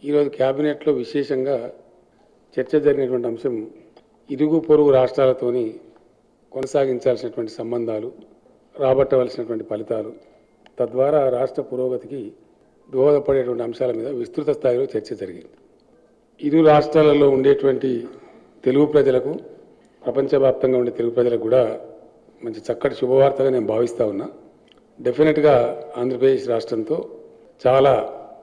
ఈరోజు క్యాబినెట్లో విశేషంగా చర్చ జరిగినటువంటి అంశం ఇరుగు పొరుగు రాష్ట్రాలతోని కొనసాగించాల్సినటువంటి సంబంధాలు రాబట్టవలసినటువంటి ఫలితాలు తద్వారా రాష్ట్ర పురోగతికి దోహదపడేటువంటి అంశాల మీద విస్తృత స్థాయిలో చర్చ జరిగింది ఇరు రాష్ట్రాలలో ఉండేటువంటి తెలుగు ప్రజలకు ప్రపంచవ్యాప్తంగా ఉండే తెలుగు ప్రజలకు కూడా మంచి చక్కటి శుభవార్తగా నేను భావిస్తూ ఉన్నా డెఫినెట్గా ఆంధ్రప్రదేశ్ రాష్ట్రంతో చాలా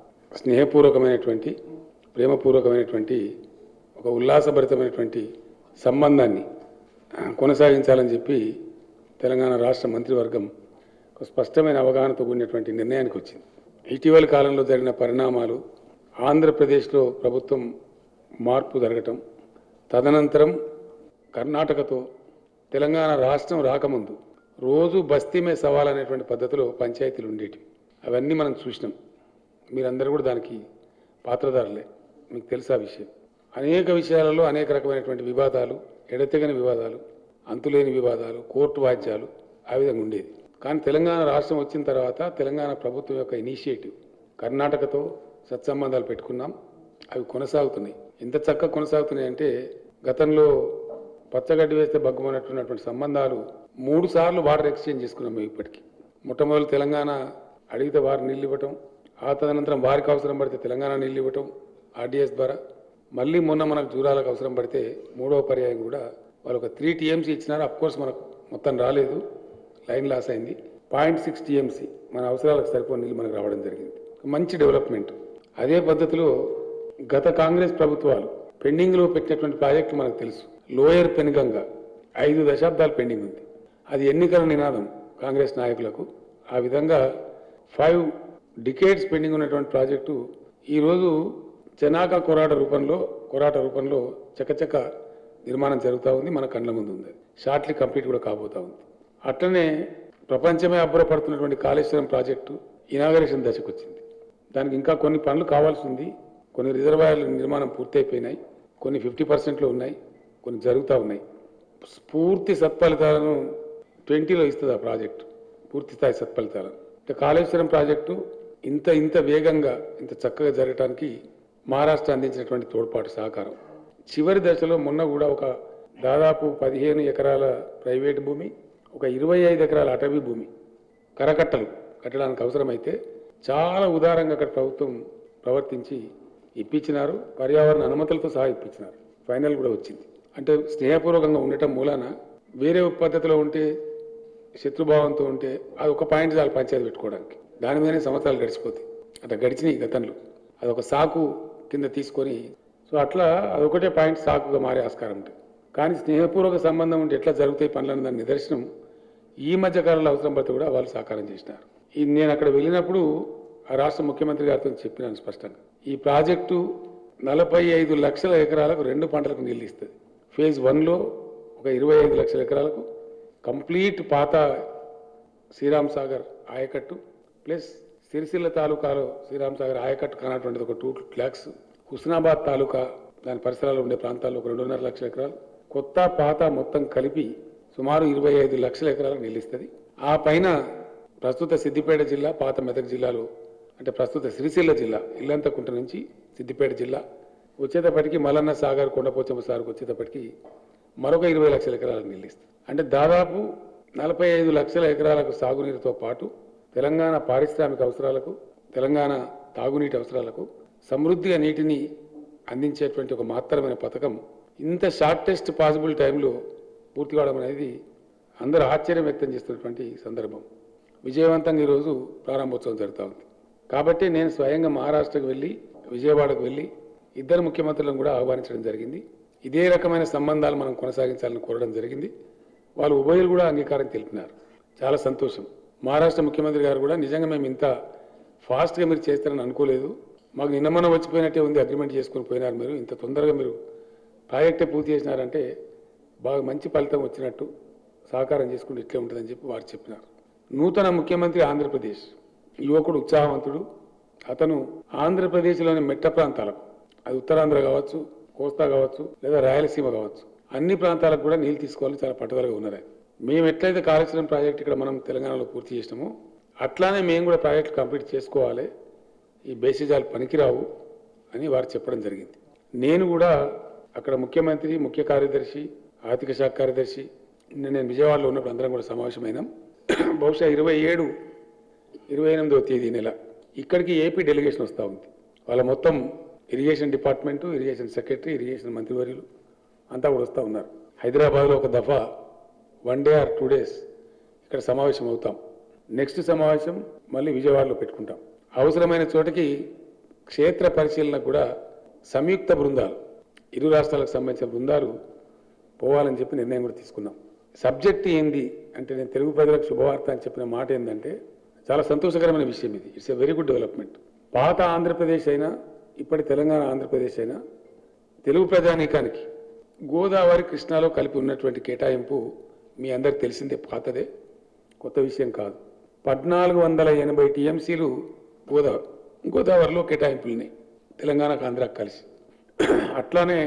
స్నేహపూర్వకమైనటువంటి ప్రేమపూర్వకమైనటువంటి ఒక ఉల్లాసభరితమైనటువంటి సంబంధాన్ని ఆ, కొనసాగించాలని చెప్పి తెలంగాణ రాష్ట్ర మంత్రివర్గం ఒక స్పష్టమైన అవగాహనతో కూడినటువంటి నిర్ణయానికి వచ్చింది ఇటీవల కాలంలో జరిగిన పరిణామాలు ఆంధ్రప్రదేశ్లో ప్రభుత్వం మార్పు జరగటం తదనంతరం కర్ణాటకతో తెలంగాణ రాష్ట్రం రాకముందు రోజు బస్తీమే సవాల్ అనేటువంటి పద్ధతిలో పంచాయతీలు ఉండేటివి అవన్నీ మనం చూసినాం మీరందరూ కూడా దానికి పాత్రధారులే మీకు తెలుసా విషయం అనేక విషయాలలో అనేక రకమైనటువంటి వివాదాలు ఎడతెగని వివాదాలు అంతులేని వివాదాలు కోర్టు వాద్యాలు ఆ విధంగా ఉండేది కానీ తెలంగాణ రాష్ట్రం వచ్చిన తర్వాత తెలంగాణ ప్రభుత్వం యొక్క ఇనిషియేటివ్ కర్ణాటకతో సత్సంబంధాలు పెట్టుకున్నాం అవి కొనసాగుతున్నాయి ఎంత చక్కగా కొనసాగుతున్నాయి అంటే గతంలో పచ్చగడ్డి వేస్తే బగ్గుమన్నట్టున్నటువంటి సంబంధాలు మూడు సార్లు వాటర్ ఎక్స్చేంజ్ చేసుకున్నాం మేము ఇప్పటికీ మొట్టమొదటి తెలంగాణ అడిగితే వారు నీళ్ళు ఇవ్వటం ఆ తదనంతరం వారికి అవసరం పడితే తెలంగాణ నీళ్ళు ఇవ్వటం ఆర్డీఎస్ ద్వారా మళ్ళీ మొన్న మనకు జూరాలకు అవసరం పడితే మూడవ పర్యాయం కూడా వాళ్ళు ఒక త్రీ టీఎంసీ ఇచ్చినారు అఫ్ కోర్స్ మనకు మొత్తం రాలేదు లైన్ లాస్ అయింది పాయింట్ సిక్స్ టీఎంసీ మన అవసరాలకు సరిపోయిన నీళ్ళు మనకు రావడం జరిగింది మంచి డెవలప్మెంట్ అదే పద్ధతిలో గత కాంగ్రెస్ ప్రభుత్వాలు పెండింగ్లో పెట్టినటువంటి ప్రాజెక్టు మనకు తెలుసు లోయర్ పెనుగంగ ఐదు దశాబ్దాలు పెండింగ్ ఉంది అది ఎన్నికల నినాదం కాంగ్రెస్ నాయకులకు ఆ విధంగా ఫైవ్ డికేట్స్ పెండింగ్ ఉన్నటువంటి ప్రాజెక్టు ఈరోజు చెనాక కొరాట రూపంలో కొరాట రూపంలో చకచక నిర్మాణం జరుగుతూ ఉంది మన కండ్ల ముందు ఉంది షార్ట్లీ కంప్లీట్ కూడా కాబోతా ఉంది అట్లనే ప్రపంచమే అబ్బురపడుతున్నటువంటి కాళేశ్వరం ప్రాజెక్టు ఇనాగరేషన్ దశకు వచ్చింది దానికి ఇంకా కొన్ని పనులు కావాల్సి ఉంది కొన్ని రిజర్వాయర్ల నిర్మాణం పూర్తయిపోయినాయి కొన్ని ఫిఫ్టీ పర్సెంట్లో ఉన్నాయి కొన్ని జరుగుతూ ఉన్నాయి పూర్తి సత్ఫలితాలను ట్వంటీలో ఇస్తుంది ఆ ప్రాజెక్టు పూర్తి స్థాయి సత్ఫలితాలను అంటే కాళేశ్వరం ప్రాజెక్టు ఇంత ఇంత వేగంగా ఇంత చక్కగా జరగటానికి మహారాష్ట్ర అందించినటువంటి తోడ్పాటు సహకారం చివరి దశలో మొన్న కూడా ఒక దాదాపు పదిహేను ఎకరాల ప్రైవేట్ భూమి ఒక ఇరవై ఐదు ఎకరాల అటవీ భూమి కరకట్టలు కట్టడానికి అవసరమైతే చాలా ఉదారంగా అక్కడ ప్రభుత్వం ప్రవర్తించి ఇప్పించినారు పర్యావరణ అనుమతులతో సహా ఇప్పించినారు ఫైనల్ కూడా వచ్చింది అంటే స్నేహపూర్వకంగా ఉండటం మూలాన వేరే పద్ధతిలో ఉంటే శత్రుభావంతో ఉంటే అది ఒక పాయింట్ చాలు పంచాయతీ పెట్టుకోవడానికి దాని మీదనే సంవత్సరాలు గడిచిపోతాయి అట్లా గడిచినాయి గతంలో అదొక సాకు కింద తీసుకొని సో అట్లా అదొకటే పాయింట్ సాకుగా మారే ఆస్కారం ఉంటుంది కానీ స్నేహపూర్వక సంబంధం ఉంటే ఎట్లా జరుగుతాయి పనులన్న దాని నిదర్శనం ఈ మధ్య కాలంలో అవసరం పడితే కూడా వాళ్ళు సహకారం చేసినారు ఈ నేను అక్కడ వెళ్ళినప్పుడు ఆ రాష్ట్ర ముఖ్యమంత్రి గారితో చెప్పినాను స్పష్టంగా ఈ ప్రాజెక్టు నలభై ఐదు లక్షల ఎకరాలకు రెండు పంటలకు నీళ్ళు ఇస్తుంది ఫేజ్ వన్లో ఒక ఇరవై ఐదు లక్షల ఎకరాలకు కంప్లీట్ పాత శ్రీరామ్ సాగర్ ఆయకట్టు ప్లస్ సిరిసిల్ల తాలూకాలో శ్రీరామ్ సాగర్ ఆయకట్టు కానటువంటిది ఒక టూ ల్యాక్స్ హుస్నాబాద్ తాలూకా దాని పరిసరాల్లో ఉండే ప్రాంతాల్లో ఒక రెండున్నర లక్షల ఎకరాలు కొత్త పాత మొత్తం కలిపి సుమారు ఇరవై ఐదు లక్షల ఎకరాలకు నిలుస్తుంది ఆ పైన ప్రస్తుత సిద్దిపేట జిల్లా పాత మెదక్ జిల్లాలో అంటే ప్రస్తుత సిరిసిల్ల జిల్లా ఇల్లంతకుంట నుంచి సిద్దిపేట జిల్లా వచ్చేటప్పటికి మలన్న సాగర్ కొండపోచమ్మ సాగర్కి వచ్చేటప్పటికి మరొక ఇరవై లక్షల ఎకరాలకు నిలుస్తుంది అంటే దాదాపు నలభై ఐదు లక్షల ఎకరాలకు సాగునీరుతో పాటు తెలంగాణ పారిశ్రామిక అవసరాలకు తెలంగాణ తాగునీటి అవసరాలకు సమృద్ధిగా నీటిని అందించేటువంటి ఒక మాత్రమైన పథకం ఇంత షార్టెస్ట్ పాసిబుల్ టైంలో పూర్తి కావడం అనేది అందరూ ఆశ్చర్యం వ్యక్తం చేస్తున్నటువంటి సందర్భం విజయవంతంగా ఈరోజు ప్రారంభోత్సవం జరుగుతూ ఉంది కాబట్టి నేను స్వయంగా మహారాష్ట్రకు వెళ్ళి విజయవాడకు వెళ్ళి ఇద్దరు ముఖ్యమంత్రులను కూడా ఆహ్వానించడం జరిగింది ఇదే రకమైన సంబంధాలు మనం కొనసాగించాలని కోరడం జరిగింది వాళ్ళు ఉభయులు కూడా అంగీకారం తెలిపినారు చాలా సంతోషం మహారాష్ట్ర ముఖ్యమంత్రి గారు కూడా నిజంగా మేము ఇంత ఫాస్ట్గా మీరు చేస్తారని అనుకోలేదు మాకు నిన్న మొన్న వచ్చిపోయినట్టే ఉంది అగ్రిమెంట్ చేసుకుని పోయినారు మీరు ఇంత తొందరగా మీరు ప్రాజెక్టే పూర్తి చేసినారంటే బాగా మంచి ఫలితం వచ్చినట్టు సహకారం చేసుకుంటే ఇట్లే ఉంటుందని చెప్పి వారు చెప్పినారు నూతన ముఖ్యమంత్రి ఆంధ్రప్రదేశ్ యువకుడు ఉత్సాహవంతుడు అతను ఆంధ్రప్రదేశ్లోని మెట్ట ప్రాంతాలకు అది ఉత్తరాంధ్ర కావచ్చు కోస్తా కావచ్చు లేదా రాయలసీమ కావచ్చు అన్ని ప్రాంతాలకు కూడా నీళ్ళు తీసుకోవాలని చాలా పట్టుదలగా ఉన్నారు ఆయన. మేము ఎట్లయితే కాళేశ్వరం ప్రాజెక్ట్ ఇక్కడ మనం తెలంగాణలో పూర్తి చేసినామో అట్లానే మేము కూడా ప్రాజెక్టు కంప్లీట్ చేసుకోవాలి ఈ బేసిజాలు పనికిరావు అని వారు చెప్పడం జరిగింది నేను కూడా అక్కడ ముఖ్యమంత్రి ముఖ్య కార్యదర్శి ఆర్థిక శాఖ కార్యదర్శి నిన్న నేను విజయవాడలో ఉన్నప్పుడు అందరం కూడా సమావేశమైనాం బహుశా ఇరవై ఏడు ఇరవై ఎనిమిదవ తేదీ నెల ఇక్కడికి ఏపీ డెలిగేషన్ వస్తూ ఉంది వాళ్ళ మొత్తం irrigation department irrigation secretary irrigation మంత్రివర్యులు అంతా కూడా వస్తూ ఉన్నారు హైదరాబాద్లో ఒక దఫా one day or two days ఇక్కడ సమావేశం అవుతాం నెక్స్ట్ సమావేశం మళ్ళీ విజయవాడలో పెట్టుకుంటాం అవసరమైన చోటకి క్షేత్ర పరిశీలనకు కూడా సంయుక్త బృందాలు ఇరు రాష్ట్రాలకు సంబంధించిన బృందాలు పోవాలని చెప్పి నిర్ణయం కూడా తీసుకున్నాం సబ్జెక్ట్ ఏంది అంటే నేను తెలుగు ప్రజలకు శుభవార్త అని చెప్పిన మాట ఏంటంటే చాలా సంతోషకరమైన విషయం ఇది it's a very good development పాత ఆంధ్రప్రదేశ్ అయినా ఇప్పటి తెలంగాణ ఆంధ్రప్రదేశ్ అయినా తెలుగు ప్రజానీకానికి గోదావరి కృష్ణాలో కలిపి ఉన్నటువంటి కేటాయింపు మీ అందరికి తెలిసిందే పాతదే కొత్త విషయం కాదు పద్నాలుగు వందల ఎనభై టీఎంసీలు గోదావరి గోదావరిలో కేటాయింపులు ఉన్నాయి తెలంగాణకు ఆంధ్రాకు కలిసి అట్లానే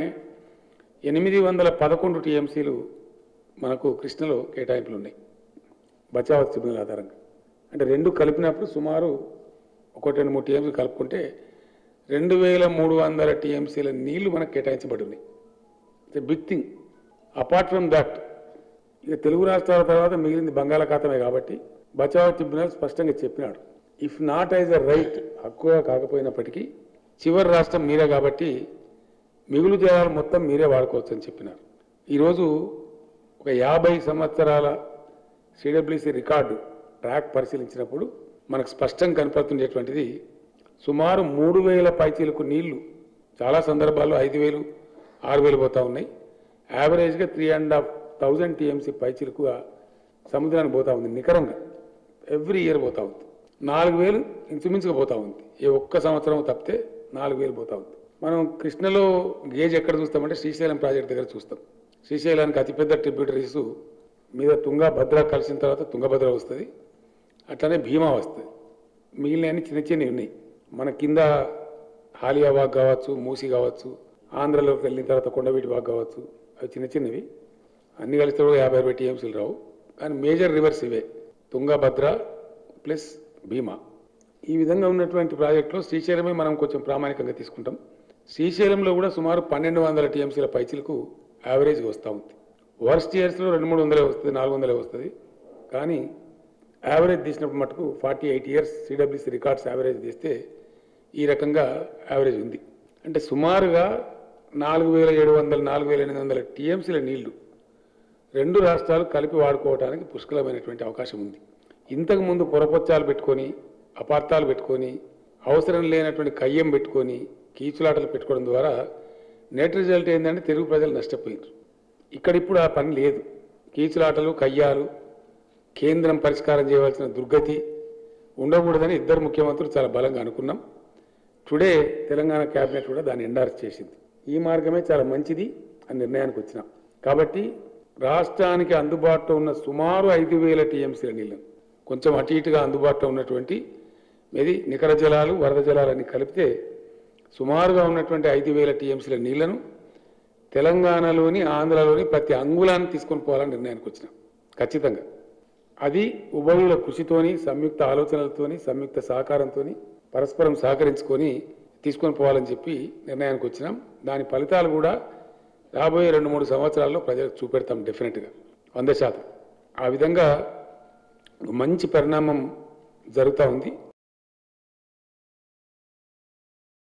ఎనిమిది వందల పదకొండు టీఎంసీలు మనకు కృష్ణలో కేటాయింపులు ఉన్నాయి బచావత్ ట్రిబ్యునల్ ఆధారంగా అంటే రెండు కలిపినప్పుడు సుమారు ఒకటి రెండు మూడు టీఎంసీలు కలుపుకుంటే రెండు వేల మూడు వందల టీఎంసీల నీళ్లు మనకు కేటాయించబడి ఉన్నాయి it's big thing apart from that ఇక తెలుగు రాష్ట్రాల తర్వాత మిగిలింది బంగాళాఖాతమే కాబట్టి బచావ్ ట్రిబ్యునల్ స్పష్టంగా చెప్పినాడు if not as a right హక్కుగా కాకపోయినప్పటికీ చివరి రాష్ట్రం మీరే కాబట్టి మిగులు జలాలు మొత్తం మీరే వాడుకోవచ్చు అని చెప్పినారు ఈరోజు ఒక యాభై సంవత్సరాల సిడబ్ల్యూసి రికార్డు ట్రాక్ పరిశీలించినప్పుడు మనకు స్పష్టంగా కనపడుతుండేటువంటిది సుమారు మూడు వేల పైచీలకు నీళ్లు చాలా సందర్భాల్లో ఐదు వేలు ఆరు వేలు పోతా ఉన్నాయి యావరేజ్గా three and half thousand TMC పైచీలకుగా సముద్రానికి పోతా ఉంది నికరంగా ఎవ్రీ ఇయర్ పోతా ఉంది నాలుగు వేలు ఇంచుమించుగా పోతా ఉంది ఏ ఒక్క సంవత్సరం తప్పితే నాలుగు వేలు పోతా ఉంది మనం కృష్ణలో గేజ్ ఎక్కడ చూస్తామంటే శ్రీశైలం ప్రాజెక్ట్ దగ్గర చూస్తాం శ్రీశైలానికి అతిపెద్ద ట్రిబ్యూటరీస్ మీద తుంగ భద్ర కలిసిన తర్వాత తుంగభద్ర వస్తుంది అట్లనే భీమా వస్తుంది మిగిలిన చిన్న చిన్నవి ఉన్నాయి మన కింద హాలియా వాగ్ కావచ్చు మూసి కావచ్చు ఆంధ్రలోకి వెళ్ళిన తర్వాత కొండవీటి వాగ్ కావచ్చు అవి చిన్న చిన్నవి అన్ని కలిస్తే కూడా యాభై అరవై టీఎంసీలు రావు కానీ మేజర్ రివర్స్ ఇవే తుంగభద్ర ప్లస్ భీమా ఈ విధంగా ఉన్నటువంటి ప్రాజెక్టులో శ్రీశైలమే మనం కొంచెం ప్రామాణికంగా తీసుకుంటాం శ్రీశైలంలో కూడా సుమారు పన్నెండు వందల టీఎంసీల పైచీలకు యావరేజ్గా వస్తూ ఉంది వర్స్ట్ ఇయర్స్లో రెండు మూడు వందలే వస్తుంది నాలుగు వందలే వస్తుంది కానీ యావరేజ్ తీసినప్పుడు మటుకు forty eight years CWC records average తీస్తే ఈ రకంగా యావరేజ్ ఉంది అంటే సుమారుగా నాలుగు వేల ఏడు వందల నాలుగు వేల ఎనిమిది వందల టీఎంసీల నీళ్లు రెండు రాష్ట్రాలు కలిపి వాడుకోవడానికి పుష్కలమైనటువంటి అవకాశం ఉంది ఇంతకు ముందు పొరపొచ్చాలు పెట్టుకొని అపార్థాలు పెట్టుకొని అవసరం లేనటువంటి కయ్యం పెట్టుకొని కీచులాటలు పెట్టుకోవడం ద్వారా నెట్ రిజల్ట్ ఏంటంటే తెలుగు ప్రజలు నష్టపోయారు ఇక్కడ ఇప్పుడు ఆ పని లేదు కీచులాటలు కయ్యాలు కేంద్రం పరిష్కారం చేయవలసిన దుర్గతి ఉండకూడదని ఇద్దరు ముఖ్యమంత్రులు చాలా బలంగా అనుకున్నాం టుడే తెలంగాణ కేబినెట్ కూడా దాన్ని ఎండార్స్ చేసింది ఈ మార్గమే చాలా మంచిది అని నిర్ణయానికి వచ్చినాం కాబట్టి రాష్ట్రానికి అందుబాటులో ఉన్న సుమారు ఐదు వేల టీఎంసీల నీళ్ళను కొంచెం అటు ఇటుగా అందుబాటులో ఉన్నటువంటి ఇది నికర జలాలు వరద జలాలన్నీ కలిపితే సుమారుగా ఉన్నటువంటి ఐదు వేల టీఎంసీల నీళ్లను తెలంగాణలోని ఆంధ్రలోని ప్రతి అంగుళాన్ని తీసుకొని పోవాలని నిర్ణయానికి వచ్చినాం ఖచ్చితంగా అది ఉభయుల కృషితోని సంయుక్త ఆలోచనలతోని సంయుక్త సహకారంతోని పరస్పరం సహకరించుకొని తీసుకొని పోవాలని చెప్పి నిర్ణయానికి వచ్చినాం దాని ఫలితాలు కూడా రాబోయే రెండు మూడు సంవత్సరాల్లో ప్రజలకు చూపెడతాం డెఫినెట్గా వంద శాతం ఆ విధంగా మంచి పరిణామం జరుగుతూ ఉంది